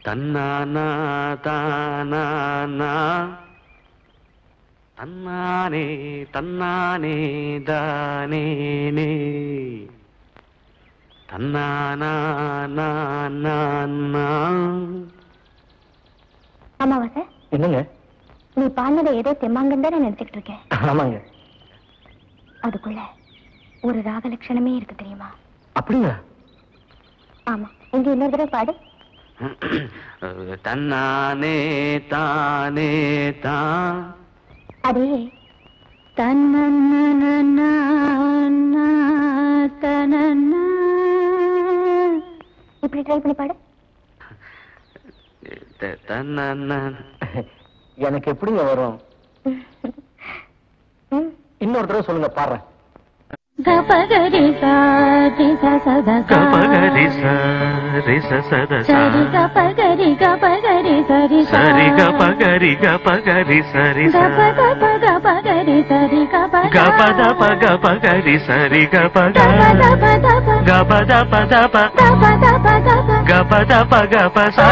தன்னானா தானானா தன்னானே தன்னானே தானேனே தன்னானா நானா அமாவாசை என்னங்க நீ பாடினதை ஏதோ தெம்மாங்கன்னு தான் நான் நினைச்சுக்கிட்டு இருக்கேன் ஆமாங்க அதுக்குள்ள ஒரு ராக லட்சணமே இருக்கு தெரியுமா அப்படிங்களா ஆமா இங்க இன்னொரு தடவை பாடு தன்னானே தானே தான் அதே தன்னன்னா தனன்னா இப்படி ட்ரை பண்ணி பாடு த- தன்னானா எனக்கு எப்படிங்க வரும் ம். இன்னொரு தடவை சொல்லுங்க பாடுறேன் கபகரி சாதி சத கபகரி சரி சத சரி கபகரி கபகரி சரி சரி கபகரி கபகரி சரி கப கப கபகரி சரி கப கபத பக பகரி சரி கபக தப தப கபத பத ப தப தப தப கபத பக பச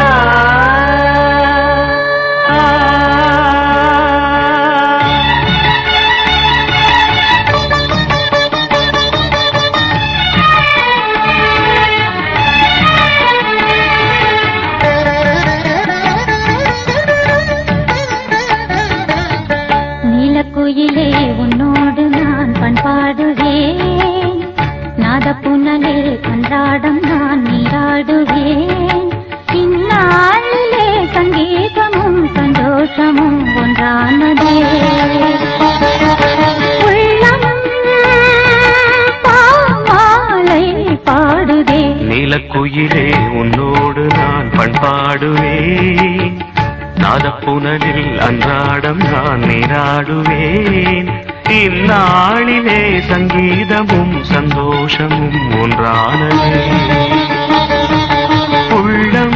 நீலக்குயிலே உன்னோடு நான் பண்பாடுவேன் நாதப்புனலில் அன்றாடம் நான் நீராடுவேன் இந்நாளிலே சங்கீதமும் சந்தோஷமும் ஒன்றானதே உள்ளம் பாமாலை பாடுதே நீலக்குயிலே உன்னோடு நான் பண்பாடுவேன் நாதப்புனலில் அன்றாடம் நான் நீராடுவேன் இந்நாளிலே சங்கீதமும் சந்தோஷமும் ஒன்றானது உள்ளம்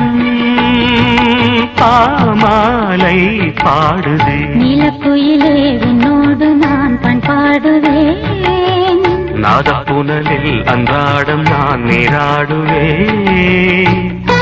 பாமாலை பாடுதே நீலக்குயிலே உன்னோடு நான் பண்பாடுவேன் நாதப்புனலில் அன்றாடம் நான் நீராடுவேன்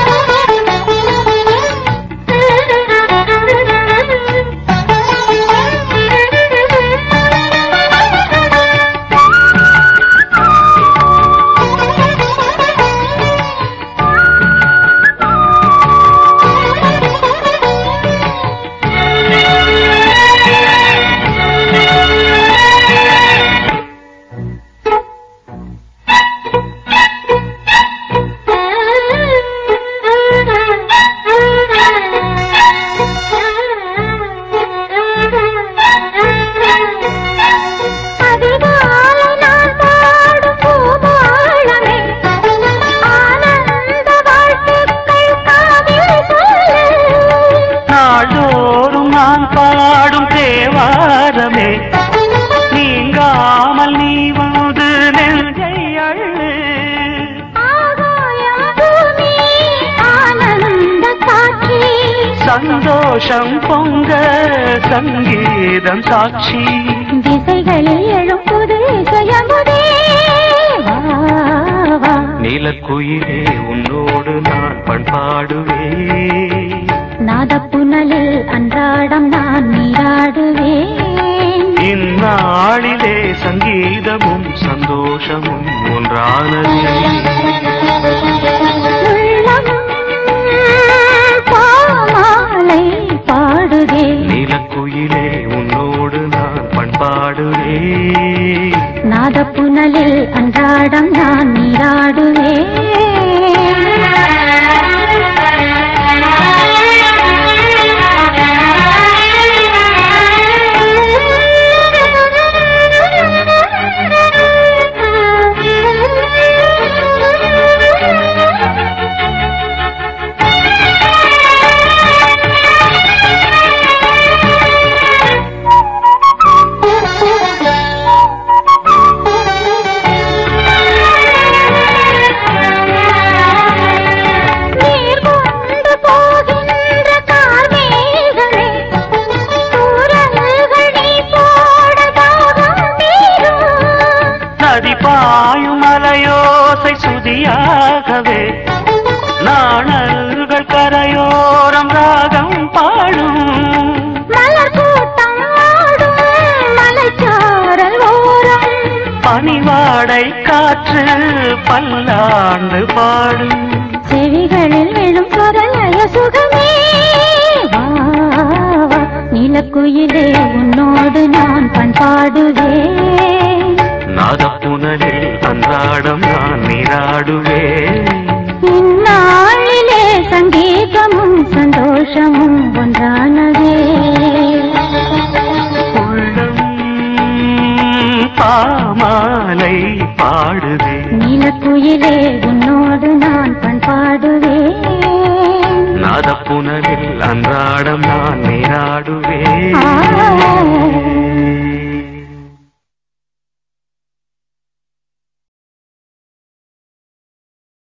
அதிகாலை நான் பாடும் பூமாளமே, ஆனந்த வாழ்த்துக்கள் காதில் சொல்லு. நாள்தோறும் நான் பாடும் தேவாரமே நீங்காமல் நீ வந்து நெஞ்சை அள்ளு ஆகாயம் பூமி, ஆனந்த காட்சி. சந்தோஷம் பொங்க சங்கீதம் சாட்சி திசைகளில் எழும் புது இசையமுதே. வா, வா. நீலக்குயிலே உன்னோடு நான் பண்பாடுவேன் நாதப்புனலில் அன்றாடம் நான் நீராடுவேன் இந்நாளிலே சங்கீதமும் சந்தோஷமும் ஒன்றானது உள்ளம் பாமாலை பாடுதே நீலக்குயிலே உன்னோடு நான் பண்பாடுவேன் நாதப்புனலில் அன்றாடம் நான் நீர் கொண்டு போகின்ற கார்மேகமே தூரல்கள் நீ போட தாகம் தீரும் நதி பாயும் மலையோசை சுதியாகவே நாணல்கள் கரையோர பல்லாண்டு பாடும் செவிகளில் விழும் குரலய சுகமே வா, வா, நீலக்குயிலே உன்னோடு நான் பண்பாடுவேன் நாதப்புனலில் அன்றாடம் நான் நீராடுவேன் இந்நாளிலே சங்கீதமும் சந்தோஷமும் ஒன்றானதே உள்ளம் பாமாலை பாடுதே நீலக்குயிலே உன்னோடு நான் பண்பாடுவேன் நாதப்புனலில் அன்றாடம்